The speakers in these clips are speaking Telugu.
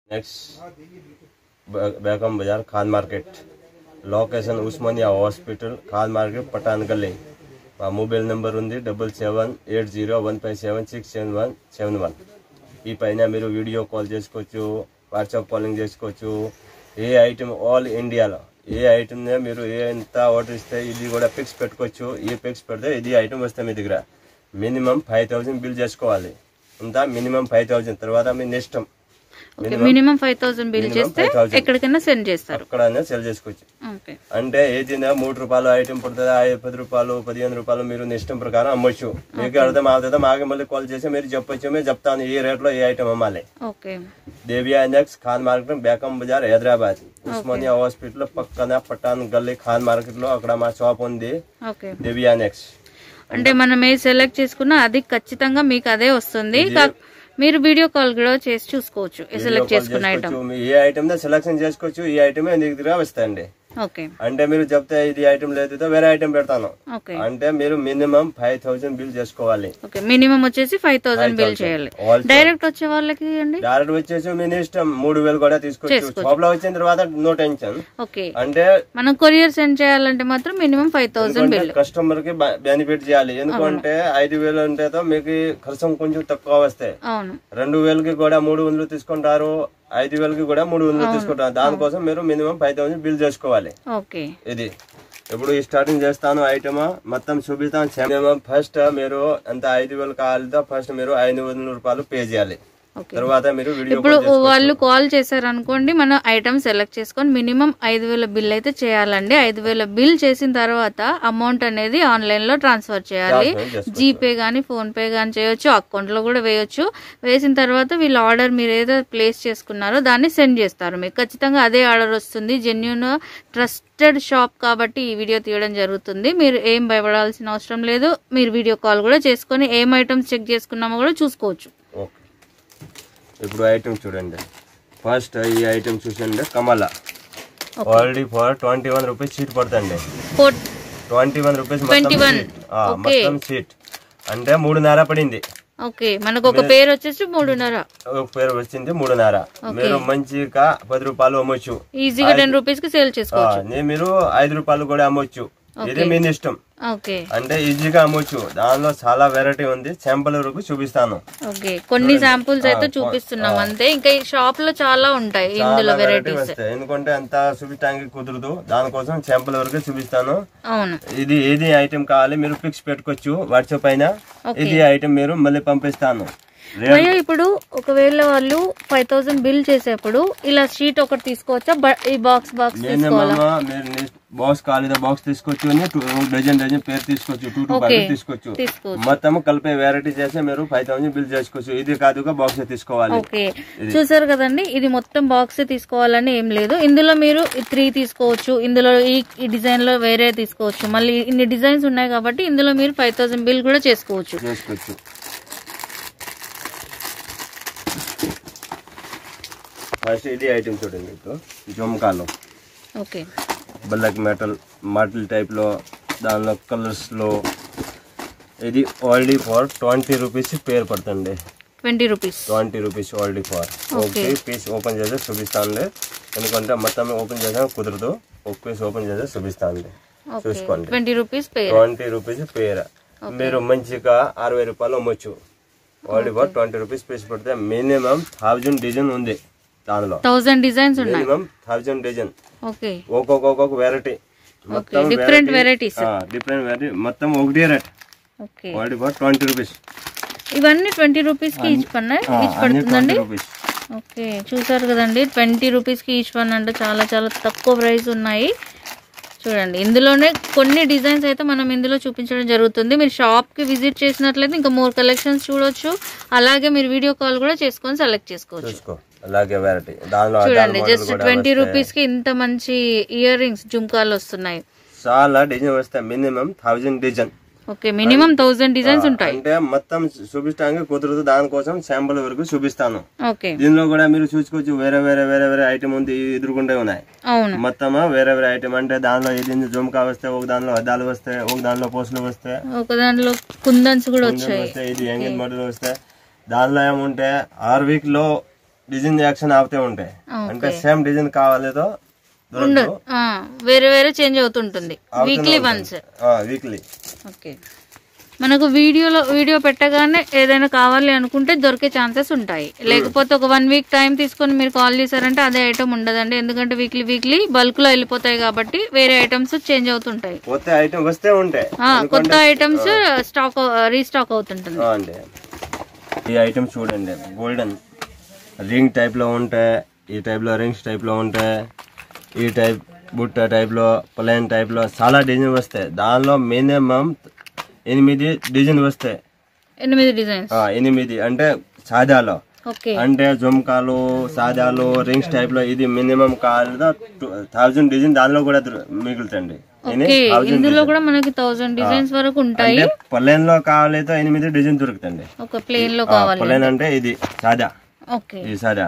Next Begum Bazar Khan market location Osmania hospital Khan market Pathan Gali మా మొబైల్ నెంబర్ ఉంది double seven eight zero one five seven six seven one seven one ఈ పైన మీరు వీడియో కాల్ చేసుకోవచ్చు వాట్సాప్ కాలింగ్ చేసుకోవచ్చు ఏ ఐటమ్ ఆల్ ఇండియాలో ఏ ఐటమ్ మీరు ఏ ఎంత ఆర్డర్ ఇస్తే ఇది కూడా ఫిక్స్ పెట్టుకోవచ్చు ఈ ఫిక్స్ పెడితే ఇది ఐటమ్ వస్తే మీ దగ్గర మినిమం ఫైవ్ థౌసండ్ బిల్ చేసుకోవాలి అంతా మినిమం ఫైవ్ థౌసండ్ తర్వాత మీ ఇష్టం okay minimum five thousand bill Minimum చేస్తే 5,000. ఎక్కడికైనా సెండ్ చేస్తారు అక్కడ సెల్ చేసుకోవచ్చు ఓకే అంటే ఏదైనా మూడు రూపాయలు ఐటమ్ పడుతుంది ఐదు పది రూపాయలు పదిహేను రూపాయలు మీరు మీ ఇష్టం ప్రకారం అమ్మొచ్చు మీకు అర్థం అవుతుందా మాకు మళ్ళీ కాల్ చేసి మీరు చెప్పొచ్చు మేము చెప్తాను ఈ రేట్లో ఏ ఐటమ్ అమ్మాలి ఓకే దేవియా index Khan market Begum Bazar Hyderabad Osmania hospital పక్కన పట్టాన్ గల్లీ ఖాన్ మార్కెట్ లో అక్కడ మా షాప్ ఉంది ఓకే దేవియా నెక్స్ అంటే మనం ఏ సెలెక్ట్ చేసుకున్నా అది ఖచ్చితంగా మీకు అదే వస్తుంది కా- మీరు వీడియో కాల్ కూడా చేసి చూసుకోవచ్చు సెలెక్ట్ చేసుకున్న ఐటమ్ ఏ ఐటమ్ సెలెక్షన్ చేసుకోవచ్చు ఈ ఐటమే నీకు దగ్గర వస్తాయండి ఓకే అంటే మీరు చెప్తే ఇది ఐటమ్ లేదు వేరే ఐటమ్ పెడతాను ఓకే అంటే మీరు మినిమం ఫైవ్ థౌసండ్ బిల్ చేసుకోవాలి ఓకే మినిమం వచ్చేసి ఫైవ్ థౌసండ్ బిల్ 5,000. చేయాలి All డైరెక్ట్ వచ్చే వాళ్ళకి అండి డైరెక్ట్ వచ్చేసి మీ ఇష్టం మూడు వేలు కూడా తీసుకోవచ్చు షాప్ లో వచ్చిన తర్వాత నో టెన్షన్ ఓకే అంటే మనం కొరియర్ సెండ్ చేయాలంటే మాత్రం minimum five thousand bill customer కి బెనిఫిట్ చేయాలి ఎందుకంటే ఐదు వేలు ఉంటేతో మీకు ఖర్చు కొంచెం తక్కువ వస్తాయి అవును రెండు వేలకి కూడా మూడు వందలు తీసుకుంటారు ఐదు వేలకి కూడా మూడు వందలు తీసుకుంటారు దానికోసం మీరు మినిమం ఫైవ్ థౌసండ్ బిల్ చేసుకోవాలి ఓకే ఇది ఇప్పుడు ఈ స్టార్టింగ్ చేస్తాను ఐటమ్ మొత్తం చూపిస్తాను మినిమం ఫస్ట్ మీరు ఎంత ఐదు వేలు కావాలితో ఫస్ట్ మీరు ఐదు వందల రూపాయలు పే చేయాలి ఓకే తర్వాత మీరు వీడియో ఇప్పుడు వాళ్ళు కాల్ చేశారు అనుకోండి మనం ఐటమ్ సెలెక్ట్ చేసుకొని మినిమం ఐదు వేల బిల్ అయితే చేయాలండి ఐదు వేల బిల్ చేసిన తర్వాత అమౌంట్ అనేది ఆన్లైన్ లో ట్రాన్స్ఫర్ చేయాలి Transfer చేసుకోవచ్చు. జీపే గానీ ఫోన్ పే గానీ చేయొచ్చు అకౌంట్ లో కూడా వేయొచ్చు వేసిన తర్వాత వీళ్ళ ఆర్డర్ మీరు ఏదో ప్లేస్ చేసుకున్నారో దాన్ని సెండ్ చేస్తారు మీకు ఖచ్చితంగా అదే ఆర్డర్ వస్తుంది జెన్యున్ ట్రస్టెడ్ షాప్ కాబట్టి ఈ వీడియో తీయడం జరుగుతుంది మీరు ఏం భయపడాల్సిన అవసరం లేదు మీరు వీడియో కాల్ కూడా చేసుకొని ఏం ఐటమ్స్ చెక్ చేసుకున్నామో కూడా చూసుకోవచ్చు ఓకే ఇప్పుడు ఐటమ్ చూడండి ఫస్ట్ ఈ ఐటమ్ చూసండి కమల already for twenty one rupees sheet పడుతుంది ఫోర్ ట్వంటీ వన్ రూపీస్ 21. మొత్తం సీట్ అంటే మూడున్నర పడింది ఓకే మనకు ఒక పేరు వచ్చేసి మూడున్నర ఒక పేరు వచ్చింది మూడున్నర మీరు మంచిగా పది రూపాయలు అమ్మొచ్చు ఈజీగా టెన్ రూపీస్ కి సేల్ ఆ, చేసుకోవచ్చు నే- మీరు ఐదు రూపాయలు కూడా అమ్మొచ్చు ఇది మీ ఇష్టం ఓకే అంటే ఈజీగా అమ్మొచ్చు దానిలో చాలా వెరైటీ ఉంది శాంపుల్ వరకు చూపిస్తాను ఓకే కొన్ని శాంపుల్స్ అయితే చూపిస్తున్నాం అంతే ఇంకా ఈ షాప్ లో చాలా ఉంటాయి ఇందులో చాలా వెరైటీ వెరైటీస్ వస్తాయి ఎందుకంటే అంత చూపించడానికి కుదరదు దానికోసం శాంపుల్ వరకు చూపిస్తాను అవును ఇది ఏది ఐటెం కావాలి మీరు ఫిక్స్ పెట్టుకోవచ్చు వాట్సాప్ పైన ఇది ఐటెం మీరు మళ్ళీ పంపిస్తాను రే- భయ్యా ఇప్పుడు ఒకవేళ వాళ్ళు ఫైవ్ థౌసండ్ బిల్ చేసేప్పుడు ఇలా షీట్ ఒకటి తీసుకోవచ్చా బ- ఈ బాక్స్ బాక్స్ నేనేమమ్మా మీరు బాక్స్ కాలేదా బాక్స్ తీసుకోవచ్చు అని టూ- డజన్ డజన్ పేరు తీసుకోవచ్చు టూ టూ ప్యాకెట్ తీసుకోవచ్చు తీసుకోవచ్చు మొత్తం కలిపి వెరైటీ చేసి మీరు ఫైవ్ థౌసండ్ బిల్ చేసుకోవచ్చు ఇది కాదుగా బాక్స్ తీసుకోవాలి ఓకే చూసారు కదండి ఇది మొత్తం బాక్స్ తీసుకోవాలని ఏం లేదు ఇందులో మీరు త్రీ తీసుకోవచ్చు ఇందులో ఈ ఈ డిజైన్ లో వేరే తీసుకోవచ్చు మళ్ళీ ఇన్ని డిజైన్స్ ఉన్నాయి కాబట్టి ఇందులో మీరు ఫైవ్ థౌసండ్ బిల్ కూడా చేసుకోవచ్చు చేసుకోవచ్చు ఫస్ట్ ఇది ఐటమ్ చూడండి ఇప్పుడు జుమ్కాలో ఓకే బ్లాక్ మెటల్ మాటల్ టైప్లో దానిలో కలర్స్లో ఇది already for twenty rupees pair పడుతుంది twenty rupees twenty rupees already for okay piece open చేసి చూపిస్తాను ఎందుకంటే మొత్తం ఓపెన్ చేసా కుదరదు ఒక పీస్ ఓపెన్ చేసి చూపిస్తాను చూసుకోండి twenty rupees pair twenty rupees pair మీరు మంచిగా అరవై రూపాయలు అమ్మొచ్చు already for twenty rupees piece పడితే మినిమం థౌజండ్ డిజైన్ ఉంది దానిలో థౌసండ్ డిజైన్స్ ఉన్నాయి మినిమం థౌజండ్ డిజైన్ ఓకే ఒక్కొక్క ఒక్కొక్క వెరైటీ మొత్తం డిఫరెంట్ వెరైటీస్ డిఫరెంట్ వెరైటీ మొత్తం ఒకటే rate okay already for twenty rupees ఇవన్నీ ట్వంటీ రూపీస్ కి ఈచ్ పన్న ఈచ్ అన్ని పడుతుందండి ట్వంటీ రూపీస్ ఓకే చూసారు కదండి ట్వంటీ రూపీస్ కి ఈచ్ వన్ అంటే చాలా చాలా తక్కువ ప్రైస్ ఉన్నాయి చూడండి ఇందులోనే కొన్ని డిజైన్స్ అయితే మనం ఇందులో చూపించడం జరుగుతుంది మీరు షాప్ కి విజిట్ చేసినట్లయితే ఇంకా మోర్ కలెక్షన్స్ చూడొచ్చు అలాగే మీరు వీడియో కాల్ కూడా చేసుకొని సెలెక్ట్ చేసుకోవచ్చు చూసుకో అలాగే వెరైటీ దానిలో చూడండి అద్దాల model జస్ట్ కూడా ట్వంటీ వస్తాయి. రూపీస్ కి ఇంత మంచి ఇయర్ రింగ్స్ జుంకాలు వస్తున్నాయి చాలా డిజైన్ వస్తాయి minimum thousand design okay minimum thousand designs ఉంటాయి అంటే మొత్తం చూపించడానికి కుదరదు దానికోసం శాంపుల్ వరకు చూపిస్తాను ఓకే దీనిలో కూడా మీరు చూసుకోవచ్చు వేరే వేరే వేరే వేరే ఐటమ్ ఉంది ఎదురుకుంటే ఉన్నాయి అవును మొత్తం వేరే వేరే ఐటమ్ అంటే దానిలో ఇది జుమ్కా వస్తాయి ఒక దానిలో అద్దాలు వస్తాయి ఒక దానిలో పోస్టులు వస్తాయి ఒక దాంట్లో కుందన్స్ కూడా వచ్చాయి వస్తాయి ఇది యాంగిల్ మోడల్ వస్తాయి దానిలో ఏముంటే ఆరు వీక్ లో డిజైన్ యాక్షన్ అవుతే ఉంటాయి ఓకే. అంటే సేమ్ డిజైన్ కావాలేదో ఉండదు ఆ, వేరే వేరే చేంజ్ అవుతుంటుంది వీక్లీ వన్స్ వీక్లీ ఓకే మనకు వీడియోలో వీడియో పెట్టగానే ఏదైనా కావాలి అనుకుంటే దొరికే ఛాన్సెస్ ఉంటాయి లేకపోతే ఒక వన్ వీక్ టైం తీసుకొని మీరు కాల్ చేశారంటే అదే ఐటమ్ ఉండదండి ఎందుకంటే వీక్లీ వీక్లీ బల్క్ లో వెళ్ళిపోతాయి కాబట్టి వేరే ఐటమ్స్ చేంజ్ అవుతుంటాయి కొత్త ఐటమ్ వస్తే ఉంటాయి ఆ, కొత్త ఐటమ్స్ స్టాక్ రీస్టాక్ అవుతుంటుంది ఆ, అండి ఈ ఐటమ్ చూడండి గోల్డెన్ రింగ్ టైప్ లో ఉంటాయి ఈ టైప్ లో రింగ్స్ టైప్ లో ఉంటాయి ఈ టైప్ బుట్ట టైప్ లో ప్లెయిన్ టైప్ లో చాలా డిజైన్ వస్తాయి దానిలో మినిమం ఎనిమిది డిజైన్ వస్తాయి ఎనిమిది డిజైన్స్ ఆ, ఎనిమిది అంటే సాదాలో ఓకే అంటే జుమ్కాలు సాదాలు రింగ్స్ టైప్ లో ఇది మినిమం కాదు థౌజండ్ డిజైన్ దానిలో కూడా దొరు- మిగులుతండి ఇది ఓకే 1000 ఇందులో కూడా మనకి థౌసండ్ డిజైన్స్ వరకు ఉంటాయి అంటే ప్లెయిన్ లో కావాలైతే ఎనిమిది డిజైన్ దొరుకుతండి ఒక ప్లేన్ లో కావాలి ప్లెయిన్ అంటే ఇది సాదా ఓకే ఇది సాదా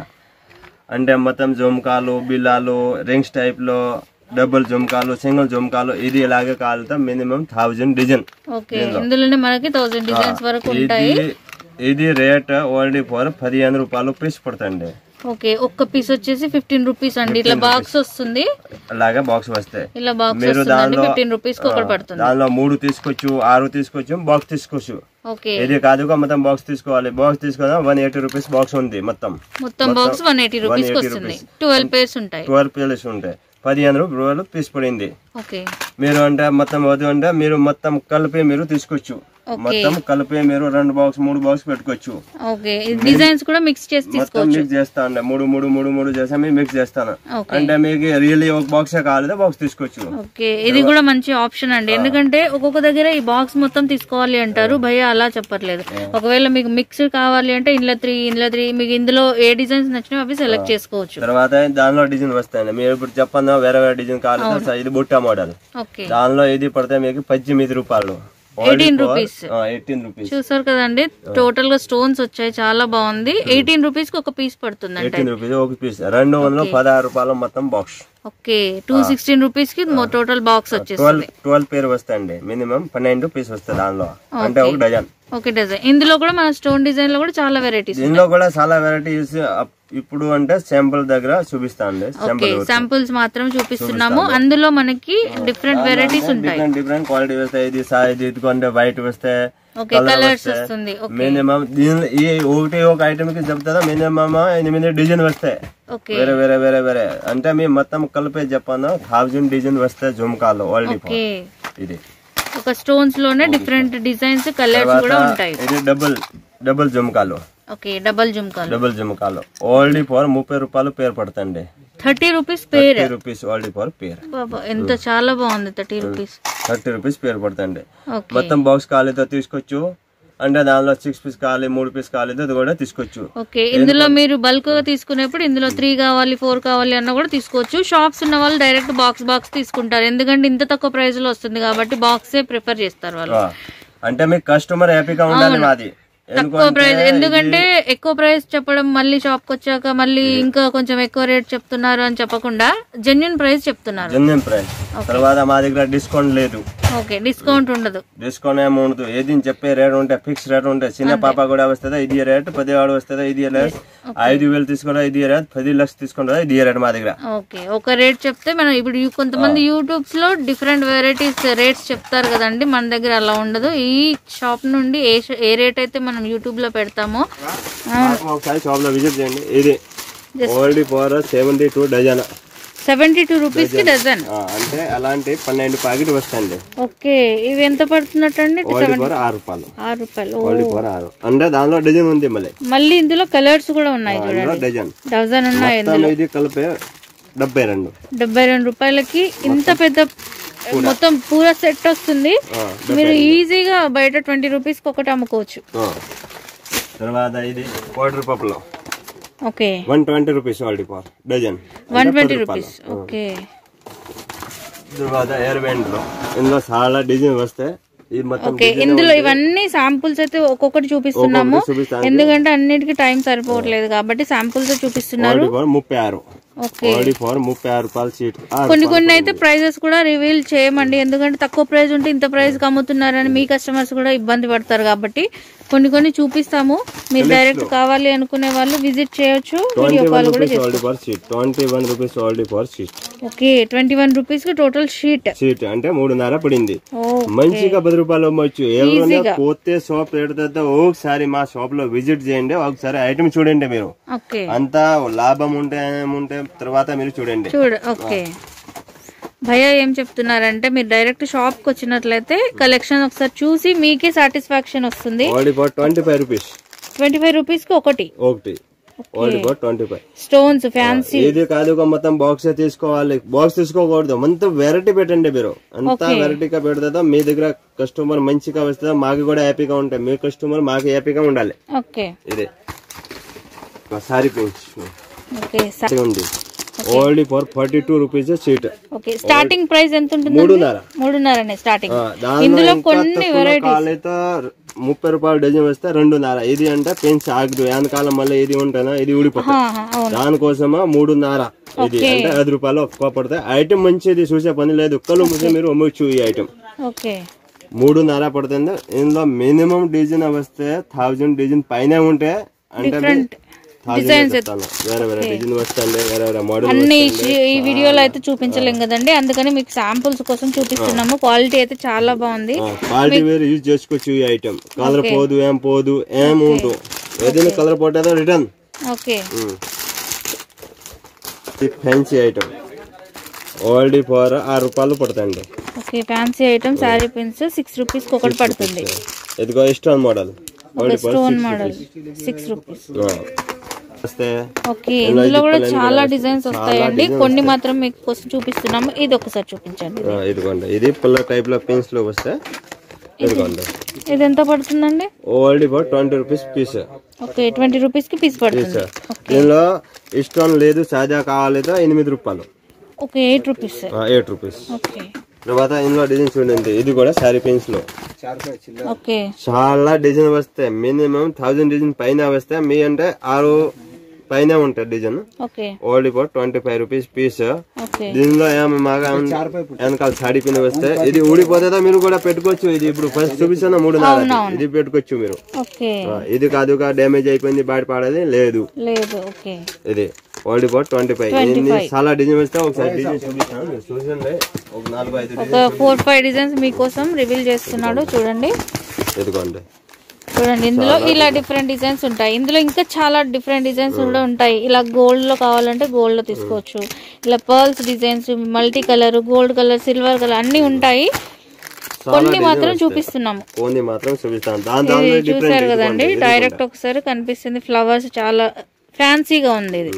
అంటే మొత్తం జుమ్కాలు బిల్లాలు రింగ్స్ టైప్ లో డబుల్ జుమ్కాలు సింగిల్ జుమ్కాలు ఇది ఇలాగే కావాలంటే మినిమం థౌజండ్ డిజైన్ ఓకే ఇందులోనే మనకి థౌసండ్ డిజైన్స్ వరకు ఉంటాయి ఇది ఇది రేట్ ఓన్లీ ఫర్ పదిహేను రూపాయలు పీస్ పడుతుంది ఓకే ఒక్క పీస్ వచ్చేసి ఫిఫ్టీన్ రూపీస్ అండి ఇట్లా బాక్స్ వస్తుంది అలాగే బాక్స్ వస్తాయి ఇలా బాక్స్ మీరు వస్తుందండి దానిలో ఫిఫ్టీన్ రూపీస్ కి ఒకటి పడుతుంది దానిలో మూడు తీసుకోవచ్చు ఆరు తీసుకోవచ్చు బాక్స్ తీసుకోవచ్చు ఓకే ఇది కాదుగా మొత్తం బాక్స్ తీసుకోవాలి బాక్స్ తీసుకున్నా వన్ ఎయిటీ రూపీస్ బాక్స్ ఉంది మొత్తం మొత్తం బాక్స్ వన్ ఎయిటీ రూపీస్ కి వస్తుంది ట్వెల్వ్ పేర్స్ ఉంటాయి ట్వెల్వ్ పీలెస్ ఉంటాయి పదిహేను రూపాయలు పీస్ పడింది ఓకే మీరు అంటే మొత్తం వద్దు అంటే మీరు మొత్తం కలిపి మీరు తీసుకోవచ్చు మొత్తం కలిపి మీరు రెండు బాక్స్ మూడు బాక్స్ పెట్టుకోవచ్చు ఓకే డిజైన్స్ కూడా మిక్స్ చేసి మొత్తం తీసుకోవచ్చు మిక్స్ చేస్తా ఉండే మూడు మూడు మూడు మూడు చేసా మేము మిక్స్ చేస్తాను ఓకే అంటే మీకు రియల్లీ ఒక బాక్స్ కావాలి బాక్స్ తీసుకోవచ్చు ఓకే ఇది కూడా మంచి ఆప్షన్ అండి ఎందుకంటే ఒక్కొక్క దగ్గర ఈ బాక్స్ మొత్తం తీసుకోవాలి అంటారు భయ అలా చెప్పట్లేదు ఒకవేళ మీకు మిక్స్ కావాలి అంటే ఇందులో త్రీ ఇందులో త్రీ మీకు ఇందులో ఏ డిజైన్స్ నచ్చినా అవి సెలెక్ట్ చేసుకోవచ్చు తర్వాత దానిలో డిజైన్ వస్తాయండి మీరు ఇప్పుడు చెప్పండి వేరే వేరే డిజైన్ కావాలి సార్ ఇది బుట్టా మోడల్ ఓకే దానిలో ఇది పడితే మీకు పద్దెనిమిది రూపాయలు ఎయిటీన్ రూపీస్ ఎయిటీన్ రూపీస్ చూసారు కదండి టోటల్ గా స్టోన్స్ వచ్చాయి చాలా బాగుంది ఎయిటీన్ రూపీస్ కి ఒక పీస్ పడుతుంది అంటే ఎయిటీన్ రూపీస్ ఒక పీస్ రెండు వందల పదహారు రూపాయలు మొత్తం box okay two sixteen rupees కి టోటల్ బాక్స్ వచ్చేస్తుంది ట్వెల్వ్ ట్వెల్వ్ పేరు వస్తాయండి మినిమం పన్నెండు పీస్ వస్తాయి దానిలో అంటే ఒక డజన్ ఓకే డిజైన్ ఇందులో కూడా మన స్టోన్ డిజైన్ లో కూడా చాలా వెరైటీస్ దీనిలో కూడా చాలా వెరైటీస్ ఇప్పుడు అంటే శాంపుల్ దగ్గర చూపిస్తాండి ఓకే శాంపుల్ శాంపుల్స్ మాత్రం చూపిస్తున్నాము అందులో మనకి డిఫరెంట్ వెరైటీస్ ఉంటాయి డిఫరెంట్ డిఫరెంట్ క్వాలిటీ వస్తాయి ఇది సైజ్ ఇదిగోంటే వైట్ వస్తే ఓకే కలర్స్ వస్తుంది ఓకే మినిమం దీనిలో ఈ ఒకటి ఒక ఐటమ్ కి చెప్తారా మినిమం ఎనిమిది డిజైన్ వస్తాయి ఓకే వేరే వేరే వేరే వేరే అంటే మీ మొత్తం కలిపే చెప్పాను థౌజండ్ డిజైన్ వస్తాయి జుమ్కాలు ఓల్డ్ ఓకే ఇది ఒక స్టోన్స్ లోనే డిఫరెంట్ డిజైన్స్ కలర్స్ కూడా ఉంటాయి ఇది డబుల్ డబుల్ జుమ్కాలు ఓకే డబల్ జుమ్కాలు డబుల్ జుమ్కాలు ఓల్డ్ ఫోర్ ముప్పై రూపాయలు పేరు పడుతుంది thirty rupees pair thirty rupees old for pair బాబా ఎంత చాలా బాగుంది thirty rupees thirty rupees pair పడుతుంది ఓకే మొత్తం బాక్స్ కాలేదో తీసుకోవచ్చు అంటే దానిలో సిక్స్ పీస్ కావాలి మూడు పీస్ కాలేదో అది కూడా తీసుకోవచ్చు ఓకే ఇందులో మీరు బల్క్ గా తీసుకునేప్పుడు ఇందులో త్రీ కావాలి ఫోర్ కావాలి అన్న కూడా తీసుకోవచ్చు షాప్స్ ఉన్న వాళ్ళు డైరెక్ట్ బాక్స్ బాక్స్ తీసుకుంటారు ఎందుకంటే ఇంత తక్కువ ప్రైస్ లో వస్తుంది కాబట్టి బాక్సే ప్రిఫర్ చేస్తారు వాళ్ళు ఆ, అంటే మీకు కస్టమర్ హ్యాపీగా ఉండాలి మాది తక్కువ ప్రైస్ ఎందుకంటే ఎక్కువ ప్రైస్ చెప్పడం మళ్ళీ షాప్ కి వచ్చాక మళ్ళీ ఇంకా కొంచెం ఎక్కువ రేట్ చెప్తున్నారు అని చెప్పకుండా జెన్యున్ ప్రైస్ చెప్తున్నారు జెన్యున్ ప్రైస్ తర్వాత మా దగ్గర డిస్కౌంట్ లేదు ఓకే డిస్కౌంట్ ఉండదు డిస్కౌంట్ ఏమి ఉండదు ఏది చెప్పే రేట్ ఉంటే ఫిక్స్ రేట్ ఉంటే చిన్న పాప కూడా వస్తుందా ఇది రేట్ పదివాడు వస్తుందా ఇది రేట్ ఐదు వేలు తీసుకుంటా ఇది రేట్ పది లక్షలు తీసుకుంటా ఇది రేట్ మా దగ్గర ఓకే ఒక రేట్ చెప్తే మనం ఇప్పుడు యూ- కొంతమంది యూట్యూబ్స్ లో డిఫరెంట్ వెరైటీస్ రేట్స్ చెప్తారు కదండి మన దగ్గర అలా ఉండదు ఈ షాప్ నుండి ఏ ష- ఏ రేట్ అయితే మనం యూట్యూబ్ లో పెడతామో నాకు ఒకసారి షాప్ లో విజిట్ చేయండి ఇది old for seventy two dozen seventy two rupees కి డజన్ అంటే అలాంటి పన్నెండు ప్యాకెట్ వస్తాయండి ఓకే ఇవి ఎంత పడుతున్నట్టండి ఓల్డ్ ఫోర్ ఆరు రూపాయలు ఆరు రూపాయలు ఓ. ఓల్డ్ ఫోర్ ఆరు అంటే దానిలో డజన్ ఉంది మళ్ళీ మళ్ళీ ఇందులో కలర్స్ కూడా ఉన్నాయి చూడండి అందులో డజన్ డజన్ ఉన్నాయి మొత్తం ఇది కలిపే డెబ్బై రెండు డెబ్బై రెండు రూపాయలకి ఇంత పెద్ద మొత్తం పూరా సెట్ వస్తుంది ఆ, మీరు ఈజీగా బయట ట్వంటీ రూపీస్ కి ఒకటి అమ్ముకోవచ్చు ఆ. తర్వాత ఇది పౌడర్ పప్పులో okay one twenty rupees old for dozen one twenty rupees okay తర్వాత ఎయిర్ బ్యాండ్ లో ఇందులో చాలా డిజైన్ వస్తే ఈ మొత్తం ఓకే ఇందులో ఇవన్నీ శాంపుల్స్ అయితే ఒక్కొక్కటి చూపిస్తున్నాము చూపిస్తాను ఎందుకంటే అన్నిటికీ టైం సరిపోవట్లేదు కాబట్టి శాంపుల్స్ చూపిస్తున్నారు ఓల్డ్ ఫోర్ ముప్పై ఆరు ఓకే ఓన్లీ ఫర్ ముప్పై ఆరు రూపాయలు సీట్ కొన్ని కొన్ని అయితే ప్రైజెస్ కూడా రివీల్ చేయమండి ఎందుకంటే తక్కువ ప్రైస్ ఉంటే ఇంత ప్రైస్ అమ్ముతున్నారని మీ కస్టమర్స్ కూడా ఇబ్బంది పడతారు కాబట్టి కొన్ని కొన్ని చూపిస్తాము మీరు డైరెక్ట్ కావాలి అనుకునే వాళ్ళు విజిట్ చేయొచ్చు వీడియో ట్వంటీ వన్ కాల్ కూడా rupees only for sheet twenty one rupees only for sheet okay twenty one rupees కి టోటల్ షీట్ సీట్ అంటే మూడున్నర పడింది ఓ మంచిగా పది రూపాయలు అమ్మొచ్చు ఎవరైనా పోతే షాప్ పెడితే ఒకసారి మా షాప్ లో విజిట్ చేయండి ఒకసారి ఐటమ్ చూడండి మీరు ఓకే అంతా లాభం ఉంటే ఏముంటే తర్వాత మీరు చూడండి చూడు ఓకే భయ్య ఏం చెప్తున్నారంటే మీరు డైరెక్ట్ షాప్ కి వచ్చినట్లయితే కలెక్షన్ ఒకసారి చూసి మీకే సాటిస్ఫాక్షన్ వస్తుంది only for twenty five rupees twenty five rupees కి ఒకటి ఒకటి only for twenty five stones fancy ఇది కాదు ఒక మొత్తం బాక్స్ తీసుకోవాలి బాక్స్ తీసుకోకూడదు మొత్తం వెరైటీ పెట్టండి మీరు అంతా వెరైటీగా పెడతా మీ దగ్గర కస్టమర్ మంచిగా వస్తుందా మాకు కూడా హ్యాపీగా ఉంటాయి మీ కస్టమర్ మాకు హ్యాపీగా ఉండాలి ఓకే ఇదే సారీ పెంచ్ ఓకే స- ఉంది only for forty two rupees sheet okay starting price ఎంత ఉంటుంది మూడున్నర మూడున్నరనే స్టార్టింగ్ దానిలో ఇందులో ఇంకా కొన్ని తక్కువ వెరైటీస్ కాలైతే ముప్పై రూపాయలు డజన్ వస్తే రెండున్నర ఇది అంటే పెంచి ఆగదు వెనకాలం మళ్ళీ ఇది ఉంటేనా ఇది ఊడిపోతుంది అవును దానికోసమా మూడున్నర ఇది అంటే ఐదు రూపాయలు ఎక్కువ పడతాయి ఐటమ్ మంచిది చూసే పని లేదు కళ్ళు ముసి మీరు అమ్మొచ్చు ఈ ఐటమ్ ఓకే మూడున్నర పడుతుంది ఇందులో మినిమం డిజైన్ వస్తే థౌజండ్ డిజైన్ పైన ఉంటే అంటే థౌజండ్ చెప్తాను వేరే వేరే డిజైన్ వస్తుంది వేరే వేరే మోడల్ అన్ని ఈ- ఈ వీడియోలో అయితే చూపించలేం కదండి అందుకని మీకు శాంపుల్స్ కోసం చూపిస్తున్నాము క్వాలిటీ అయితే చాలా బాగుంది క్వాలిటీ వేరు యూజ్ చేసుకోవచ్చు ఈ ఐటమ్ కలర్ పోదు ఏం పోదు ఏం ఉండు ఏదైనా కలర్ పోతే return okay fancy item old for ఆరు రూపాయలు పడతాయండి okay fancy item sari pins six rupees ఒకటి పడుతుంది ఇదిగో ఇష్టం మోడల్ ఒక స్టోన్ మోడల్ సిక్స్ రూపీస్ వస్తే ఓకే ఇందులో కూడా చాలా డిజైన్స్ వస్తాయండి కొన్ని మాత్రం మీకు కోసం చూపిస్తున్నాము ఇది ఒకసారి చూపించండి ఆ, ఇదిగోండి ఇది పుల్ల టైప్ లో పెన్స్ లో వస్తే ఇదిగోండి ఇది ఎంత పడుతుందండి old for twenty rupees piece okay twenty rupees కి పీస్ పడుతుంది దీనిలో ఇష్టం లేదు సాదా కావాలితో ఎనిమిది రూపాయలు okay eight rupees eight rupees okay తర్వాత ఇందులో డిజైన్ చూడండి ఇది కూడా శారీ పెన్స్ లో ఓకే చాలా డిజైన్ వస్తాయి మినిమం థౌజండ్ డిజైన్ పైన వస్తాయి మీ అంటే ఆరు పైన ఉంటాయి design okay old for twenty five rupees piece okay దీనిలో ఏమో మాగా వెనకాల సాడీ పిన్ వస్తే ఇది ఊడిపోతుందా మీరు కూడా పెట్టుకోవచ్చు ఇది ఇప్పుడు ఫస్ట్ చూపిస్తున్న మూడు ఇది పెట్టుకోవచ్చు మీరు ఓకే ఆ, ఇది కాదుగా డ్యామేజ్ అయిపోయింది బయట పడేది లేదు లేదు ఓకే ఇది ఓల్డ్ ఫోర్ ట్వంటీ ఫైవ్ ఇన్ని చాలా డిజైన్ వస్తే ఒకసారి డిజైన్ చూపిస్తాను మీరు చూసండి ఒక నాలుగు ఐదు ఒక ఫోర్ ఫైవ్ డిజైన్స్ మీకోసం రివీల్ చేస్తున్నాడు చూడండి డిజైన్ ఇదిగోండి చూడండి ఇందులో ఇలా డిఫరెంట్ డిజైన్స్ ఉంటాయి ఇందులో ఇంకా చాలా డిఫరెంట్ డిజైన్స్ కూడా ఉంటాయి ఇలా గోల్డ్ లో కావాలంటే గోల్డ్ లో తీసుకోవచ్చు ఇలా pearls designs multi colour gold colour silver colour అన్ని ఉంటాయి కొన్ని మాత్రం చూపిస్తున్నాము కొన్ని మాత్రం చూపిస్తాను దాని దానిలో ఇది చూసారు డిఫరెంట్ కదండి డైరెక్ట్ ఒకసారి కనిపిస్తుంది ఫ్లవర్స్ చాలా ఫ్యాన్సీగా ఉంది ఇది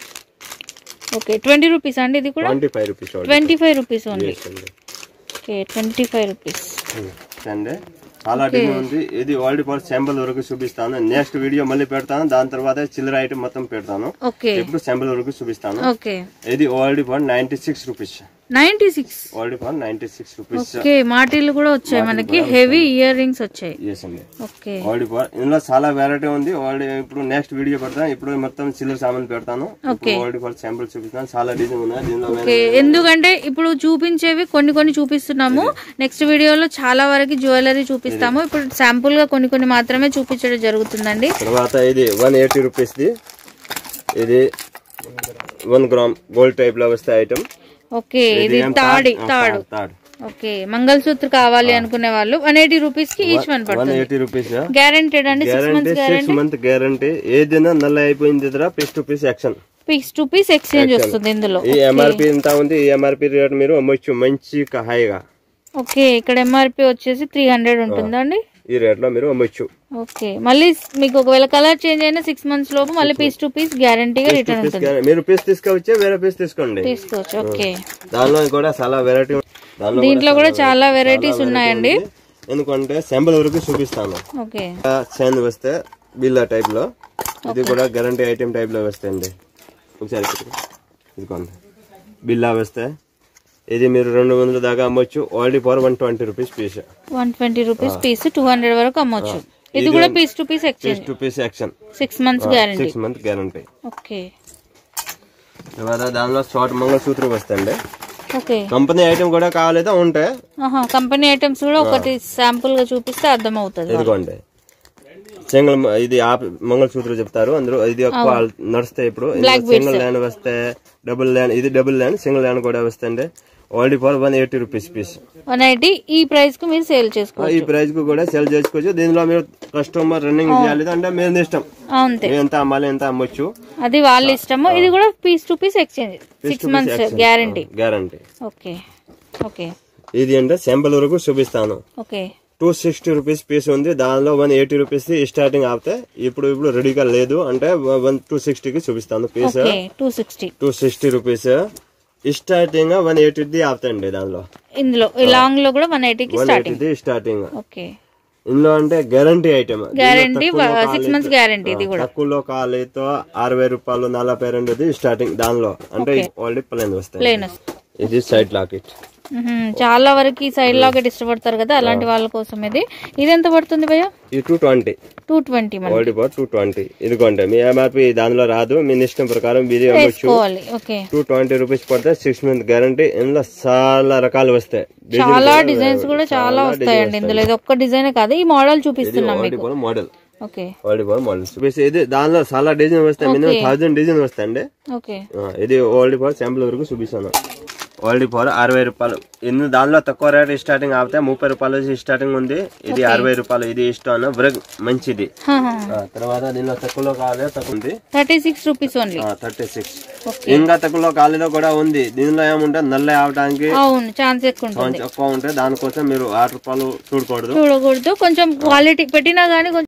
ఓకే ట్వంటీ రూపీస్ అండి ఇది కూడా twenty five rupees twenty five rupees only okay twenty five rupees అండి చాలా డిజైన్ ఉంది ఇది ఓల్డ్ ఫోర్ శాంపుల్ వరకు చూపిస్తాను నెక్స్ట్ వీడియో మళ్ళీ పెడతాను దాని తర్వాత చిల్లర ఐటమ్ మొత్తం పెడతాను ఓకే ఇప్పుడు శాంపుల్ వరకు చూపిస్తాను ఓకే ఇది old for ninety six rupees ninety six old for ninety six rupees okay మాటీలు కూడా వచ్చాయి మనకి హెవీ ఇయర్ రింగ్స్ వచ్చాయి ఎస్ అండి ఓకే ఓల్డ్ ఫోర్ ఇందులో చాలా వెరైటీ ఉంది ఓల్డ్ ఇప్పుడు నెక్స్ట్ వీడియో పెడతాను ఇప్పుడు మొత్తం చిల్లర సామాన్ పెడతాను ఓల్డ్ ఫోర్ శాంపుల్ చూపిస్తాను చాలా డిజైన్ ఉన్నాయి దీనిలో ఓకే ఎందుకంటే ఇప్పుడు చూపించేవి కొన్ని కొన్ని చూపిస్తున్నాము నెక్స్ట్ వీడియోలో చాలా వరకు జ్యువెలరీ చూపిస్తాము ఇప్పుడు శాంపుల్ గా కొన్ని కొన్ని మాత్రమే చూపించడం జరుగుతుందండి తర్వాత ఇది వన్ ఎయిటీ రూపీస్ది ఇది వన్ గ్రామ్ గోల్డ్ టైప్ లో వస్తే ఐటమ్ ఓకే ఇది తాడి తాడు థర్డ్ ఓకే మంగళసూత్ర కావాలి అనుకునే వాళ్ళు వన్ ఎయిటీ రూపీస్ కి ఈచ్ వన్ వన్ పడుతుంది ఎయిటీ రూపీస్ గ్యారెంటెడ్ అండి six guarantee months six month guarantee ఏదైనా నల్ల అయిపోయింది ఇద్దర piece to piece action piece to piece exchange వస్తుంది ఇందులో ఈ ఎంఆర్పి ఎంత ఉంది ఈ ఎంఆర్పి రేట్ మీరు అమ్మొచ్చు మంచి హైగా ఓకే ఇక్కడ ఎంఆర్పి వచ్చేసి త్రీ హండ్రెడ్ ఉంటుందండి ఈ రేట్ లో మీరు అమ్మొచ్చు ఓకే మళ్ళీ మీకు ఒకవేళ కలర్ చేంజ్ అయినా సిక్స్ మంత్స్ లోపు మళ్ళీ పీస్ టు పీస్ గ్యారంటీగా రిటర్న్ పీస్ ఉంటుంది మీరు పీస్ తీసుకోవచ్చే వేరే పీస్ తీసుకోండి తీసుకోవచ్చు ఓకే దానిలో కూడా చాలా వెరైటీ దానిలో దీంట్లో కూడా చాలా వెరైటీస్ ఉన్నాయండి ఉంది. ఎందుకంటే శాంపుల్ వరకు చూపిస్తాను ఓకే చైన్ వస్తే బిల్లా టైప్ లో ఇది కూడా గ్యారంటీ ఐటమ్ టైప్ లో వస్తాయండి ఒకసారి పెట్టు. ఇదిగోండి బిల్లా వస్తే ఇది మీరు రెండు వందల దాకా అమ్మొచ్చు only for one twenty rupees piece one twenty rupees piece two hundred వరకు అమ్మొచ్చు ఇది కూడా piece to piece piece exchange to piece action six months guarantee six month guarantee okay తర్వాత దానిలో షార్ట్ మంగళసూత్రం వస్తాయండి ఓకే కంపెనీ ఐటమ్ కూడా కావాలైతే ఉంటాయి ఆహా కంపెనీ ఐటమ్స్ కూడా ఒకటి శాంపుల్ గా చూపిస్తే అర్థమవుతుంది ఇదిగోండి సింగిల్ మ- ఇది ఆప్ మంగళసూత్రం చెప్తారు అందరూ ఇది ఎక్కువ నడుస్తాయి ఇప్పుడు సింగిల్ ల్యాండ్ వస్తే డబుల్ ల్యాండ్ ఇది డబుల్ ల్యాండ్ సింగిల్ ల్యాండ్ కూడా వస్తాయండి only for one eighty rupees piece one eighty ఈ ప్రైస్ కు మీరు సేల్ చేసుకోవచ్చు ఈ ప్రైస్ కు కూడా సెల్ చేసుకోవచ్చు దీనిలో మీరు కస్టమర్ రన్నింగ్ చేయాలి అంటే మీరు ఇష్టం అంతే మీరు ఎంత అమ్మాలి ఎంత అమ్మొచ్చు అది వాళ్ళ ఇష్టము ఇది కూడా piece to piece exchange six months guarantee guarantee okay okay ఇది అంటే శాంపుల్ వరకు చూపిస్తాను okay two sixty rupees piece ఉంది దానిలో వన్ ఎయిటీ రూపీస్ స్టార్టింగ్ ఆపితే ఇప్పుడు ఇప్పుడు రెడీగా లేదు అంటే వన్ టూ సిక్స్టీకి చూపిస్తాను piece okay two sixty two sixty rupees starting one ఎయిటీది ఆపుతాయండి దానిలో ఇందులో ఈ లాంగ్ లో కూడా వన్ ఎయిటీకి వన్ స్టార్టింగ్ ఎయిటీది స్టార్టింగ్ ఓకే ఇందులో అంటే guarantee item guarantee six months guarantee ఇది కూడా తక్కువలో కాలేతో అరవై రూపాయలు నలభై రెండుది స్టార్టింగ్ దానిలో అంటే ఆల్రెడీ ప్లేన్ వస్తాయి ప్లేన్ ఇది సైడ్ లాకెట్ చాలా వరకు ఈ సైడ్ లాకెట్ ఇష్టపడతారు కదా అలాంటి వాళ్ళ కోసం ఇది ఇది ఎంత పడుతుంది భయ్య ఇది టూ ట్వంటీ టూ ట్వంటీ మన ఓల్డ్ బార్ టూ ట్వంటీ ఇదిగోండి మీ ఎంఆర్పి దానిలో రాదు మీ ఇష్టం ప్రకారం ఇది అమ్మొచ్చు వేసుకోవాలి ఓకే టూ ట్వంటీ రూపీస్ పడితే సిక్స్ మంత్ గ్యారంటీ ఇందులో చాలా రకాలు వస్తాయి చాలా డిజైన్స్ కూడా చాలా వస్తాయండి ఇందులో ఇది ఒక్క డిజైన్ కాదు ఈ మోడల్ చూపిస్తున్నాం ఓల్డ్ మీకు bar model okay old bar model చూపిస్తే ఇది దానిలో చాలా డిజైన్ వస్తాయి మినిమం థౌసండ్ డిజైన్ వస్తాయండి ఓకే ఆ, ఇది ఓల్డ్ బార్ శాంపుల్ వరకు చూపిస్తాను ఓల్డ్ బార్ అరవై రూపాయలు ఇన్ని దానిలో తక్కువ రేట్ స్టార్టింగ్ ఆపితే ముప్పై రూపాయలు స్టార్టింగ్ ఉంది ఇది అరవై రూపాయలు ఇది ఇష్టం బ్రగ్ మంచిది ఆ, తర్వాత దీనిలో తక్కువలో కావాలి తక్కువ ఉంది thirty six rupees only thirty six ఇంకా తక్కువలో కాలేదో కూడా ఉంది దీనిలో ఏముంటే నల్ల అవడానికి అవును ఛాన్స్ ఎక్కువ ఉంటుంది కొంచెం ఎక్కువ ఉంటే దానికోసం మీరు ఆరు రూపాయలు చూడకూడదు చూడకూడదు కొంచెం క్వాలిటీ పెట్టినా గానీ కొంచెం